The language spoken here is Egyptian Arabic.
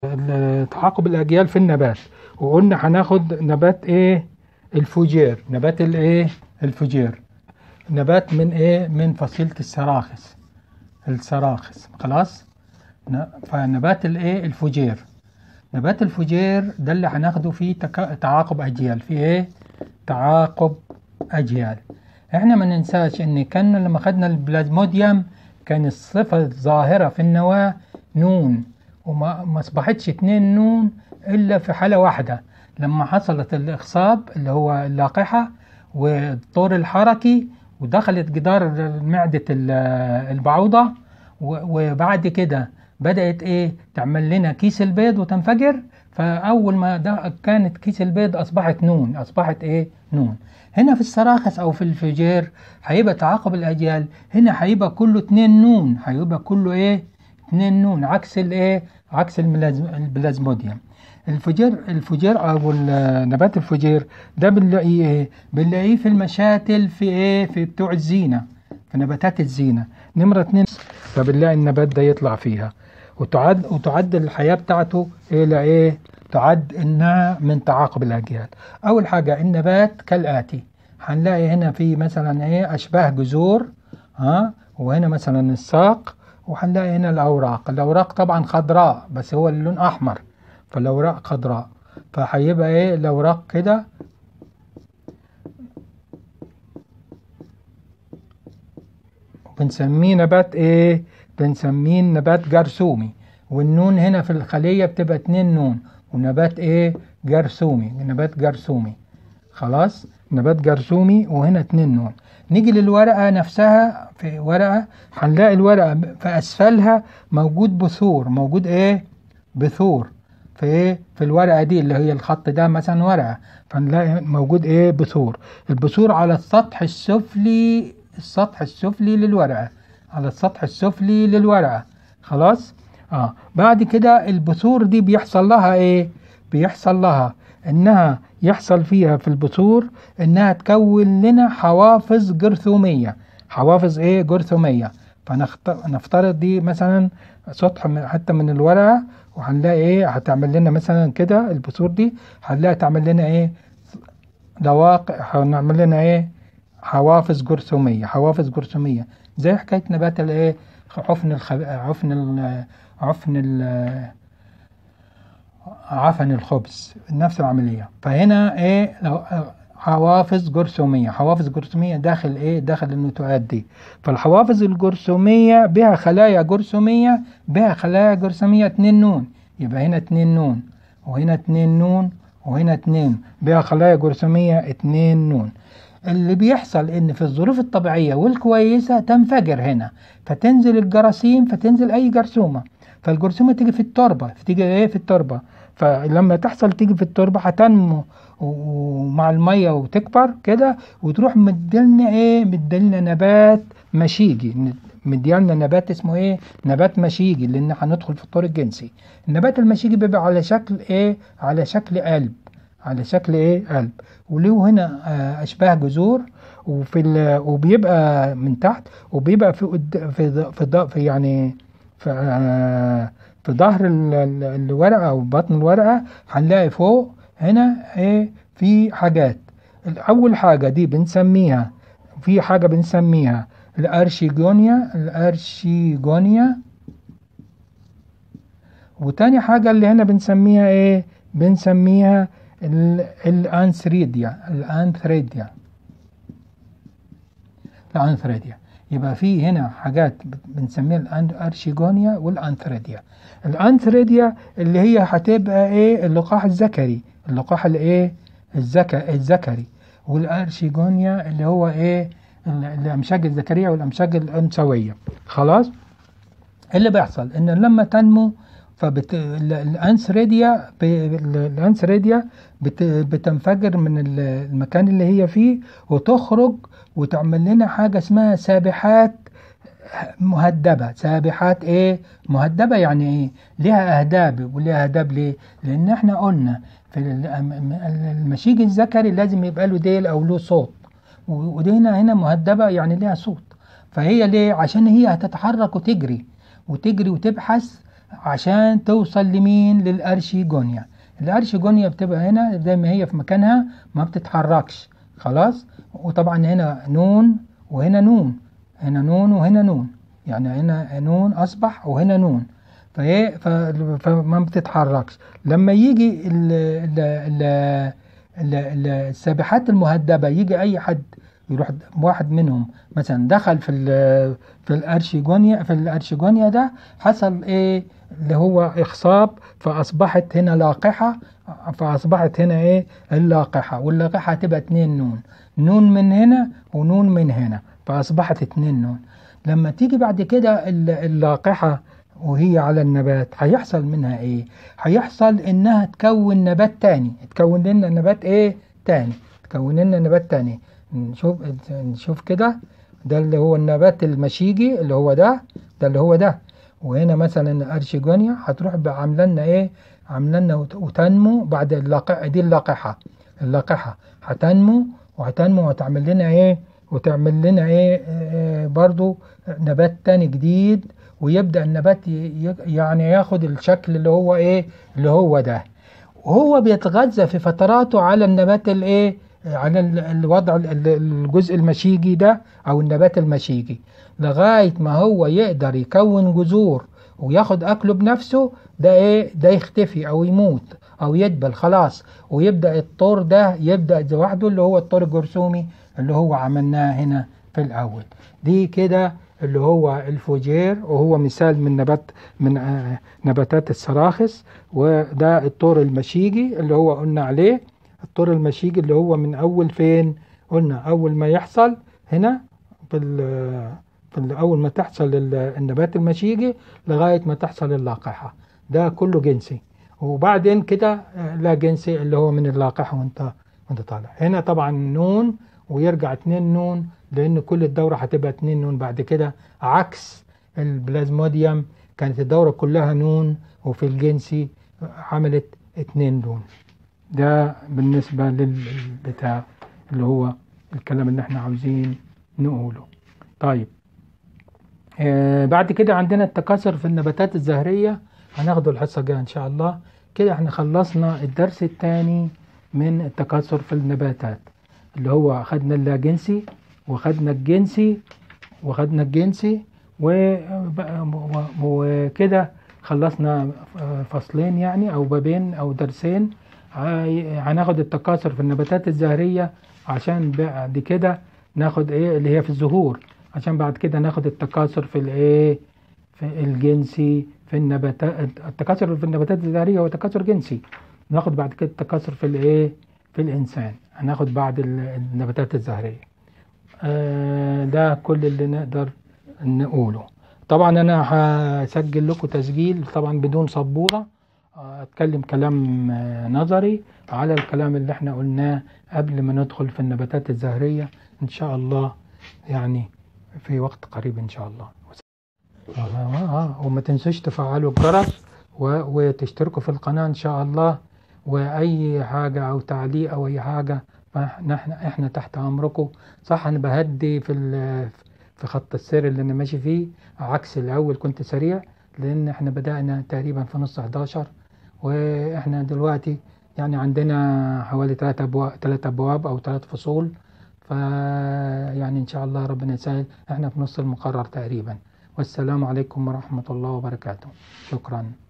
ال- تعاقب الأجيال في النبات وقلنا هناخد نبات إيه الفوجير نبات الإيه الفوجير نبات من إيه من فصيلة السراخس السراخس خلاص ن- فنبات الإيه الفوجير نبات الفوجير ده اللي هناخده فيه تكا... تعاقب أجيال في إيه تعاقب أجيال احنا ما ننساش ان كان لما خدنا البلازموديوم كان الصفة الظاهرة في النواة نون وما ما اصبحتش اتنين نون الا في حالة واحدة لما حصلت الاخصاب اللي هو اللاقحة والطور الحركي ودخلت جدار معدة ال- البعوضة و- وبعد كده بدأت ايه تعمل لنا كيس البيض وتنفجر فأول ما ده كانت كيس البيض أصبحت نون أصبحت ايه نون هنا في السراخس أو في الفجير هيبقى تعاقب الأجيال هنا هيبقى كله اتنين نون هيبقى كله ايه اتنين نون عكس الايه عكس الملازم- البلازموديوم الفجير الفجير او ال- نبات الفجير ده بنلاقيه ايه بنلاقيه في المشاتل في ايه في بتوع الزينه في نباتات الزينه نمره اتنين فبنلاقي النبات ده يطلع فيها وتعد وتعد الحياه بتاعته الى ايه تعد انها من تعاقب الاجيال اول حاجه النبات كالاتي هنلاقي هنا في مثلا ايه اشباه جذور ها وهنا مثلا الساق وهنلاقي هنا الاوراق الاوراق طبعا خضراء بس هو اللون احمر فالاوراق خضراء فهيبقى ايه الاوراق كده بنسميه نبات ايه بنسميه نبات جرثومي والنون هنا في الخلية بتبقى اتنين نون ونبات ايه جرثومي نبات جرثومي خلاص نبات جرثومي وهنا اتنين نون نيجي للورقة نفسها في ورقة هنلاقي الورقة في أسفلها موجود بثور موجود ايه بثور في ايه في الورقة دي اللي هي الخط ده مثلا ورقة فنلاقي موجود ايه بثور البثور على السطح السفلي السطح السفلي للورقة على السطح السفلي للورقة خلاص اه بعد كده البثور دي بيحصل لها ايه بيحصل لها انها يحصل فيها في البثور انها تكون لنا حوافظ جرثومية حوافظ ايه جرثومية فنفترض دي مثلا سطح من- حتى من الورقة وهنلاقي ايه هتعمل لنا مثلا كده البثور دي هنلاقي تعمل لنا ايه لواقع هنعمل لنا ايه حوافظ جرثومية حوافظ جرثومية زي حكاية نبات الايه عفن الخب... عفن ال... عفن ال... عفن الخبز نفس العملية فهنا ايه لو حوافظ جرثومية حوافظ جرثومية داخل ايه داخل النتوءات دي فالحوافظ الجرثومية بها خلايا جرثومية بها خلايا جرثومية اتنين نون يبقى هنا اتنين نون وهنا اتنين نون وهنا اتنين بها خلايا جرثومية اتنين نون اللي بيحصل ان في الظروف الطبيعية والكويسة تنفجر هنا فتنزل الجراثيم فتنزل اي جرثومة فالجرثومة تيجي في التربة تيجي ايه في التربة فلما تحصل تيجي في التربة هتنمو ومع المية وتكبر كده وتروح مدلنا ايه مدلنا نبات مشيجي مديالنا نبات اسمه ايه نبات مشيجي لان هندخل في الطور الجنسي النبات المشيجي بيبقى على شكل ايه على شكل قلب على شكل ايه قلب وله هنا آه، اشباه جذور وفي ال- وبيبقى من تحت وبيبقى في قد- في ظ- في, ض- في يعني في, آه، في ظهر ال- ال- الورقه او بطن الورقه هنلاقي فوق هنا ايه في حاجات اول حاجه دي بنسميها في حاجه بنسميها الارشيجونيا الارشيجونيا وتاني حاجة اللي هنا بنسميها ايه بنسميها ال- الانثريديا الانثريديا الانثريديا يبقى في هنا حاجات بنسميها الارشيجونيا والانثريديا الانثريديا اللي هي هتبقى ايه اللقاح الذكري اللقاح الايه الذك الذكري والارشيجونيا اللي هو ايه ال- الامشاج الذكريه والامشاج الانثويه خلاص اللي بيحصل ان لما تنمو فبت... ال- الانسريديا ب... ال- الانسريديا بت... بتنفجر من ال- المكان اللي هي فيه وتخرج وتعمل لنا حاجة اسمها سابحات مهدبة سابحات ايه مهدبة يعني ايه ليها اهداب وليها اهداب ليه لان احنا قلنا في ال- المشيج الذكري لازم يبقى له ديل او له صوت و- ودي هنا هنا مهدبة يعني ليها صوت فهي ليه عشان هي هتتحرك وتجري وتجري وتبحث عشان توصل لمين للأرشيجونيا الأرشيجونيا بتبقى هنا زي ما هي في مكانها ما بتتحركش خلاص وطبعا هنا نون وهنا نون هنا نون وهنا نون يعني هنا نون أصبح وهنا نون فايه ف- فما بتتحركش لما يجي ال ال ال ال ال السابحات المهدبة يجي أي حد يروح واحد منهم مثلا دخل في ال في الأرشيجونيا في الأرشيجونيا ده حصل إيه اللي هو إخصاب فأصبحت هنا لاقحة فأصبحت هنا إيه اللاقحة واللاقحة هتبقى اتنين نون نون من هنا ونون من هنا فأصبحت اتنين نون لما تيجي بعد كده ال- اللاقحة وهي على النبات هيحصل منها ايه هيحصل انها تكون نبات تاني تكون لنا نبات ايه تاني تكون لنا نبات تاني نشوف نشوف كده ده اللي هو النبات المشيجي اللي هو ده ده اللي هو ده وهنا مثلا ارشيجونيا هتروح بقى عامله لنا ايه عامله لنا وت- وتنمو بعد اللقاح دي اللقاحه اللقاحه هتنمو وهتنمو وهتعمل لنا ايه وتعمل لنا ايه آه، برضو نبات تاني جديد ويبدأ النبات ي- ي- يعني ياخد الشكل اللي هو ايه اللي هو ده وهو بيتغذى في فتراته على النبات الايه على ال- الوضع ال- ال- الجزء المشيجي ده او النبات المشيجي لغاية ما هو يقدر يكون جذور وياخد اكله بنفسه ده ايه ده يختفي او يموت او يدبل خلاص ويبدأ الطور ده يبدأ لوحده اللي هو الطور الجرثومي اللي هو عملناه هنا في الاول دي كده اللي هو الفوجير وهو مثال من نبات من آه، نباتات السراخس وده الطور المشيجي اللي هو قلنا عليه الطور المشيجي اللي هو من اول فين قلنا اول ما يحصل هنا في ال- في ال- اول ما تحصل ال- النبات المشيجي لغايه ما تحصل اللاقحه ده كله جنسي وبعدين كده آه، لا جنسي اللي هو من اللاقحه وانت وانت طالع هنا طبعا نون ويرجع اتنين نون لان كل الدوره هتبقى اتنين نون بعد كده عكس البلازموديوم كانت الدوره كلها نون وفي الجنسي عملت اتنين نون ده بالنسبه للبتاع اللي هو الكلام اللي احنا عاوزين نقوله طيب آه بعد كده عندنا التكاثر في النباتات الزهريه هناخده الحصه الجايه ان شاء الله كده احنا خلصنا الدرس الثاني من التكاثر في النباتات اللي هو خدنا اللاجنسي وخدنا الجنسي وخدنا الجنسي و- و- وكده خلصنا فصلين يعني او بابين او درسين هاي- هناخد التكاثر في النباتات الزهرية عشان بعد كده ناخد ايه اللي هي في الزهور عشان بعد كده ناخد التكاثر في الايه في الجنسي في النباتات التكاثر في النباتات الزهرية هو تكاثر جنسي ناخد بعد كده التكاثر في الايه في الانسان هناخد بعد ال- النباتات الزهرية آه، ده كل اللي نقدر نقوله طبعا انا هسجل لكم تسجيل طبعا بدون سبوره آه، اتكلم كلام آه، نظري على الكلام اللي احنا قلناه قبل ما ندخل في النباتات الزهريه ان شاء الله يعني في وقت قريب ان شاء الله آه، آه، آه، وما تنسوش تفعلوا الجرس و- وتشتركوا في القناه ان شاء الله واي حاجه او تعليق او اي حاجه فاحنا احنا احنا تحت امركم صح انا بهدي في ال- في خط السير اللي انا ماشي فيه عكس الاول كنت سريع لان احنا بدأنا تقريبا في نص 11 واحنا دلوقتي يعني عندنا حوالي ثلاث ابواب ثلاث ابواب او ثلاث فصول ف يعني ان شاء الله ربنا يسهل احنا في نص المقرر تقريبا والسلام عليكم ورحمة الله وبركاته شكرا